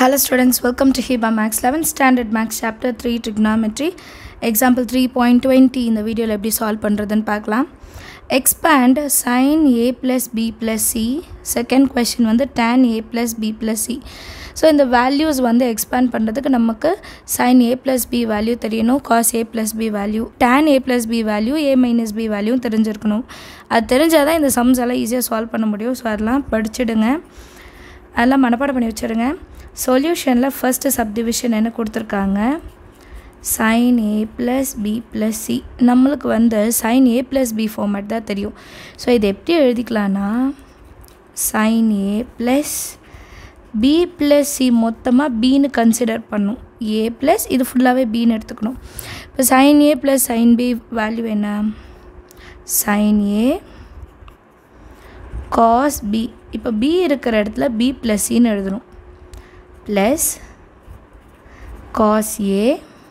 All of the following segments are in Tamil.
Hello students, welcome to HIBA Max 11th Standard Max Chapter 3 Trigonometry. Example 3.20 இந்த வீடியோவில் எப்படி சால்வ் பண்ணுறதுன்னு பார்க்கலாம் expand sin a plus b plus c second question வந்து tan a plus b plus c ஸோ இந்த வேல்யூஸ் வந்து எக்ஸ்பேண்ட் பண்ணுறதுக்கு நமக்கு sin a plus b value தெரியணும் cos a plus b value tan a plus b value a minus b value தெரிஞ்சிருக்கணும் அது தெரிஞ்சால் தான் இந்த சம்ஸ் எல்லாம் ஈஸியாக சால்வ் பண்ண முடியும் ஸோ அதெல்லாம் படிச்சிடுங்க அதெல்லாம் மனப்பாடம் பண்ணி வச்சுருங்க சொல்யூஷனில் ஃபஸ்ட்டு சப்டிவிஷன் என்ன கொடுத்துருக்காங்க sine A plus B plus C நம்மளுக்கு வந்து sine A plus B format தான் தெரியும் ஸோ இது எப்படி எழுதிக்கலான்னா sine A plus B plus C மொத்தமாக பின்னு கன்சிடர் பண்ணும் ஏ ப்ளஸ் இது ஃபுல்லாகவே பின்னு எடுத்துக்கணும் இப்போ sine A plus sine B value என்ன சைன் ஏ காஸ் பி இப்போ பி இருக்கிற இடத்துல பி ப்ளஸ் சின்னு எழுதணும் plus cos A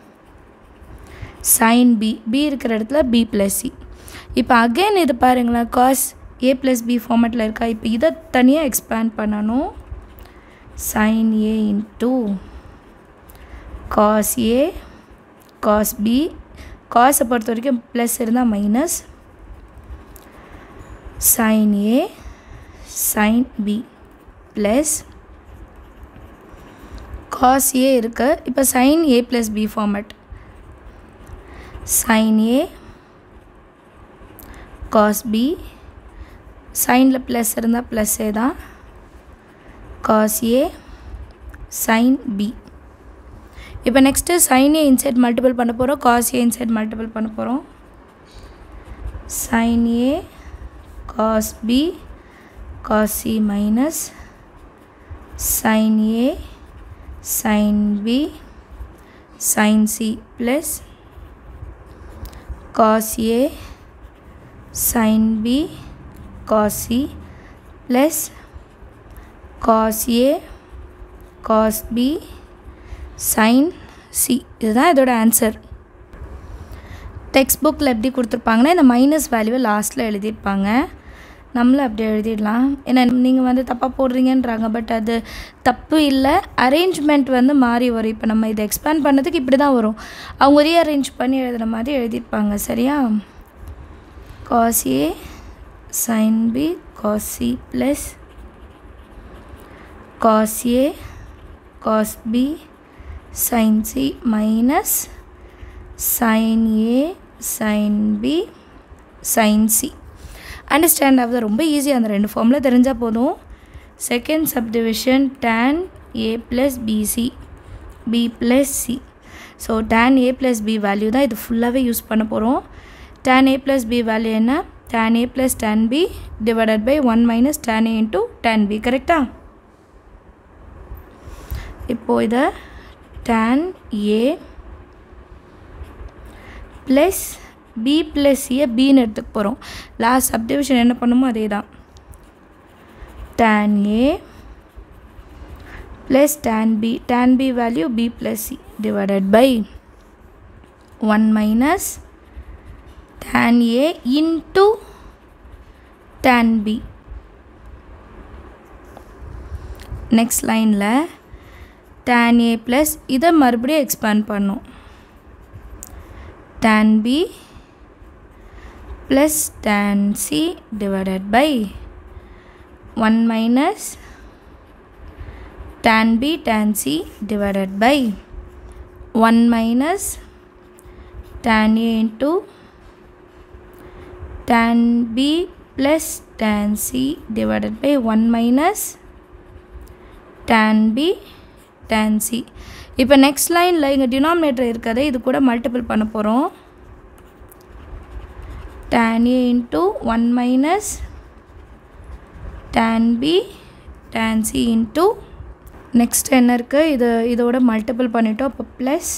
sine B B இருக்கிற இடத்துல பி ப்ளஸ் சி இப்போ அகைன் இது பாருங்களேன் காஸ் ஏ ப்ளஸ் பி ஃபார்மேட்டில் இருக்கா இப்போ இதை தனியாக எக்ஸ்பேண்ட் பண்ணணும் sine A into cos A cos B காஸை பொறுத்த வரைக்கும் ப்ளஸ் இருந்தால் minus sine A sine B plus cos A இருக்கு இப்போ sine A plus B format sine A cos B சைனில் ப்ளஸ் இருந்தால் ப்ளஸ்ஸே தான் காஸ் ஏ சைன் பி இப்போ next sine A inside multiple பண்ண போகிறோம் காஸ் ஏ இன்சைட் மல்டிபிள் பண்ண போகிறோம் sine A cos B cos c minus sin a sin b sin c plus cos a sin b cos c plus cos a cos b sin c இதுதான் இதோட ஆன்சர் டெக்ஸ்ட் புக்கில் எப்படி கொடுத்துருப்பாங்கன்னா இந்த மைனஸ் வேல்யூவை லாஸ்ட்டில் எழுதியிருப்பாங்க நம்மளும் அப்படி எழுதிடலாம் ஏன்னா நீங்கள் வந்து தப்பாக போடுறீங்கன்றாங்க பட் அது தப்பு இல்லை அரேஞ்ச்மெண்ட் வந்து மாறி வரும் இப்போ நம்ம இதை எக்ஸ்பேண்ட் பண்ணதுக்கு இப்படி தான் வரும் அவங்க ரீஅரேஞ்ச் பண்ணி எழுதுகிற மாதிரி எழுதியிருப்பாங்க சரியா cos A sine B cos C plus cos A cos B sine C minus sine A sine B sine C understand ஆகுது ரொம்ப ஈஸியாக அந்த ரெண்டு ஃபார்மில் தெரிஞ்சால் போதும் second subdivision tan A plus B C B plus C so tan A plus B value தான் இது ஃபுல்லாகவே யூஸ் பண்ண போகிறோம் tan A plus B value என்ன tan A plus tan B divided by one minus tan A into tan B கரெக்டாக இப்போது இதை tan A plus B plus சியை பின்னு எடுத்துக்க போகிறோம் லாஸ்ட் சப்டிவிஷன் என்ன பண்ணுமோ அதே தான் tan A plus tan B tan B value B plus C divided by one minus tan A into tan B next லைனில் டேன் ஏ ப்ளஸ் இதை மறுபடியும் எக்ஸ்பேண்ட் பண்ணும் tan B plus tan c divided by 1 minus tan b tan c divided by 1 minus tan a into tan b plus tan c divided by 1 minus tan b tan c இப்போ நெக்ஸ்ட் லைனில் இங்கே டினாமினேட்டர் இருக்கிறத இது கூட மல்டிபிள் பண்ண போகிறோம் tan a into 1 minus tan b tan c into next என்ன இருக்குது இது இதோட மல்டிபிள் பண்ணிட்டோம் அப்போ plus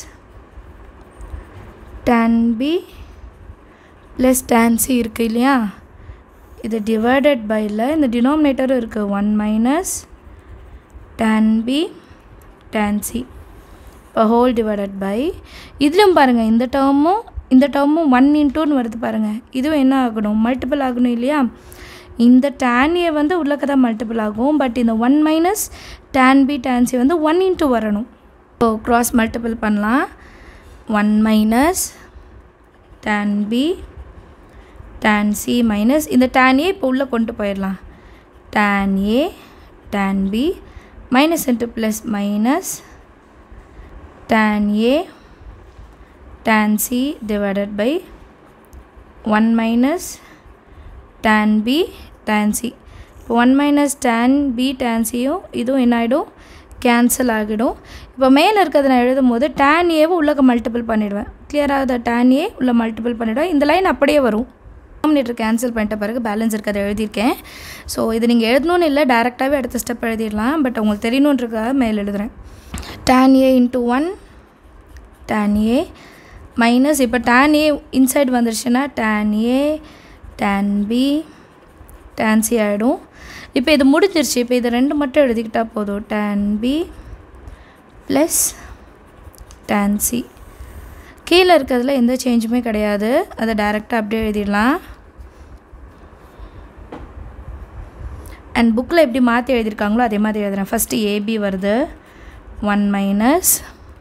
tan b plus tan c இருக்குது இல்லையா இது டிவைடட் பையில் இந்த டினாமினேட்டரும் இருக்குது one minus tan b tan c இப்போ ஹோல் டிவைடட் பை இதுலேயும் பாருங்கள் இந்த டேர்மும் இந்த டேர்மும் ஒன் இன்டூன்னு வருது பாருங்கள் இதுவும் என்ன ஆகணும் மல்டிபிள் ஆகணும் இல்லையா இந்த tan ஏ வந்து உள்ளக்க தான் மல்டிபிள் ஆகும் பட் இந்த one minus tan B tan C வந்து ஒன் இன்ட்டு வரணும் ஸோ க்ராஸ் மல்டிபிள் பண்ணலாம் one minus tan B tan C minus இந்த tan ஏ இப்போ உள்ளே கொண்டு போயிடலாம் tan A tan B minus into plus minus tan A tan c divided by 1 minus tan b tan c இப்போ one minus tan b tan சியும் இதுவும் என்ன ஆகிடும் கேன்சல் ஆகிடும் இப்போ மேலே இருக்கிறத நான் எழுதும் போது tan ஏவை உள்ளக்க மல்டிபிள் பண்ணிவிடுவேன் கிளியராக அதை tan ஏ உள்ள மல்டிபிள் பண்ணிவிடுவேன் இந்த லைன் அப்படியே வரும் டினாமினேட்டர் கேன்சல் பண்ணிட்ட பிறகு பேலன்ஸ் இருக்கிறத எழுதியிருக்கேன் ஸோ இது நீங்கள் எழுதணும்னு இல்லை டேரெக்டாகவே அடுத்த ஸ்டெப் எழுதிடலாம் பட் உங்களுக்கு தெரியணுன்றதுக்காக மேலே எழுதுகிறேன் tan A into one tan A minus இப்போ tan ஏ இன்சைட் வந்துருச்சுன்னா tan A tan B tan C ஆகிடும் இப்போ இது முடிஞ்சிருச்சு இப்போ இது ரெண்டு மட்டும் எழுதிக்கிட்டால் போதும் tan B plus tan C கீழே இருக்கிறதுல எந்த சேஞ்சுமே கிடையாது அதை டைரெக்டாக அப்படியே எழுதிடலாம் அண்ட் புக்கில் எப்படி மாற்றி எழுதியிருக்காங்களோ அதே மாதிரி எழுதுறேன் ஃபஸ்ட்டு ஏபி வருது one minus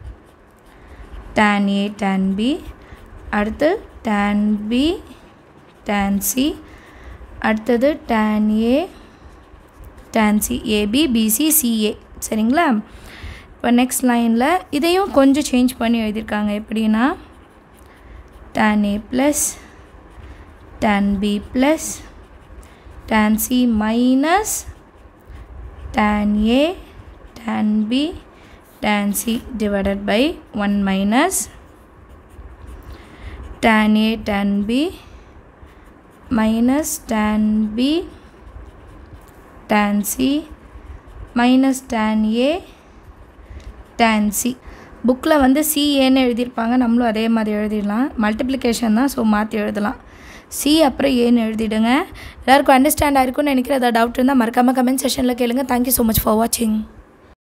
tan A tan B அடுத்து tan B tan C அடுத்தது tan A tan C AB BC CA சரிங்களா இப்போ நெக்ஸ்ட் லைனில் இதையும் கொஞ்சம் சேஞ்ச் பண்ணி எழுதியிருக்காங்க எப்படின்னா tan A plus tan B plus tan C minus tan A tan B tan C divided by 1 minus tan A tan B minus tan B tan C minus tan A tan C புக்கில் வந்து சிஏன்னு எழுதியிருப்பாங்க நம்மளும் அதே மாதிரி எழுதிடலாம் மல்டிப்ளிகேஷன் தான் ஸோ மாற்றி எழுதலாம் சி அப்புறம் ஏன்னு எழுதிடுங்க எல்லாருக்கும் அண்டர்ஸ்டாண்ட் ஆயிருக்கும்னு நினைக்கிறேன் ஏதாவது டவுட் இருந்தால் மறக்காமல் கமெண்ட் செஷனில் கேளுங்க தேங்க்யூ ஸோ மச் ஃபார் வாட்சிங்